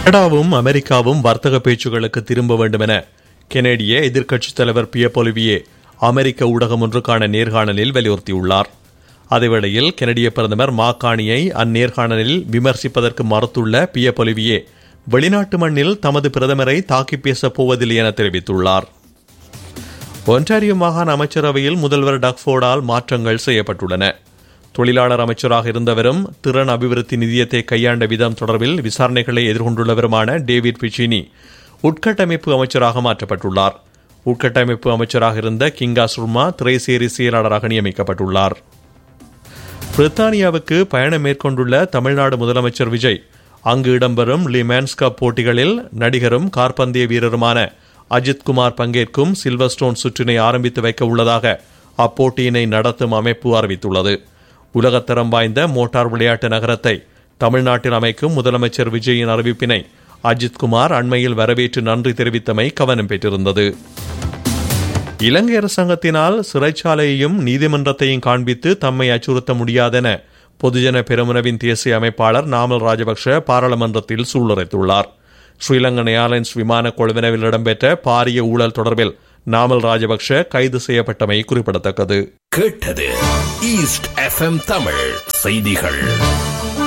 கனடாவும் அமெரிக்காவும் வர்த்தக பேச்சுகளுக்கு திரும்ப வேண்டும் என கெனடிய எதிர்க்கட்சித் தலைவர் பிய பொலிவியே அமெரிக்க ஊடகம் ஒன்றுக்கான நேர்காணலில் வலியுறுத்தியுள்ளார் அதேவேளையில் கெனடிய பிரதமர் மாக்காணியை அந்நேர்காணலில் விமர்சிப்பதற்கு மறுத்துள்ள பிய பொலிவியே வெளிநாட்டு மண்ணில் தமது பிரதமரை தாக்கி பேசப் போவதில்லை என தெரிவித்துள்ளார் ஒன்டாரியோ மாகாண அமைச்சரவையில் முதல்வர் டக்ஃபோர்டால் மாற்றங்கள் செய்யப்பட்டுள்ளன தொழிலாளர் அமைச்சராக இருந்தவரும் திறன் அபிவிருத்தி நிதியத்தை கையாண்ட விதம் தொடர்பில் விசாரணைகளை எதிர்கொண்டுள்ளவருமான டேவிட் பிச்சினி உட்கட்டமைப்பு அமைச்சராக மாற்றப்பட்டுள்ளார் உட்கட்டமைப்பு அமைச்சராக இருந்த கிங்கா சுர்மா திரைசேரி செயலாளராக நியமிக்கப்பட்டுள்ளார் பிரித்தானியாவுக்கு பயணம் மேற்கொண்டுள்ள தமிழ்நாடு முதலமைச்சர் விஜய் அங்கு இடம்பெறும் லிமேன்ஸ் கப் போட்டிகளில் நடிகரும் கார்பந்தய வீரருமான அஜித் குமார் பங்கேற்கும் சில்வர்ஸ்டோன் சுற்றினை ஆரம்பித்து வைக்க உள்ளதாக அப்போட்டியினை நடத்தும் அமைப்பு அறிவித்துள்ளது உலகத்தரம் வாய்ந்த மோட்டார் விளையாட்டு நகரத்தை தமிழ்நாட்டில் அமைக்கும் முதலமைச்சர் விஜயின் அறிவிப்பினை அஜித் குமார் அண்மையில் வரவேற்று நன்றி தெரிவித்தமை கவனம் பெற்றிருந்தது இலங்கை அரசாங்கத்தினால் சிறைச்சாலையையும் நீதிமன்றத்தையும் காண்பித்து தம்மை அச்சுறுத்த முடியாதென பொதுஜன பெருமுனவின் தேசிய அமைப்பாளர் நாமல் ராஜபக்ஷ பாராளுமன்றத்தில் சூளுரைத்துள்ளார் ஸ்ரீலங்கன் ஏர்லைன்ஸ் விமான கொள்வனவில் இடம்பெற்ற பாரிய ஊழல் தொடர்பில் நாமல் ராஜபக்ஷ கைது செய்யப்பட்டமை குறிப்பிடத்தக்கது கேட்டது ஈஸ்ட் எஃப்எம் தமிழ் செய்திகள்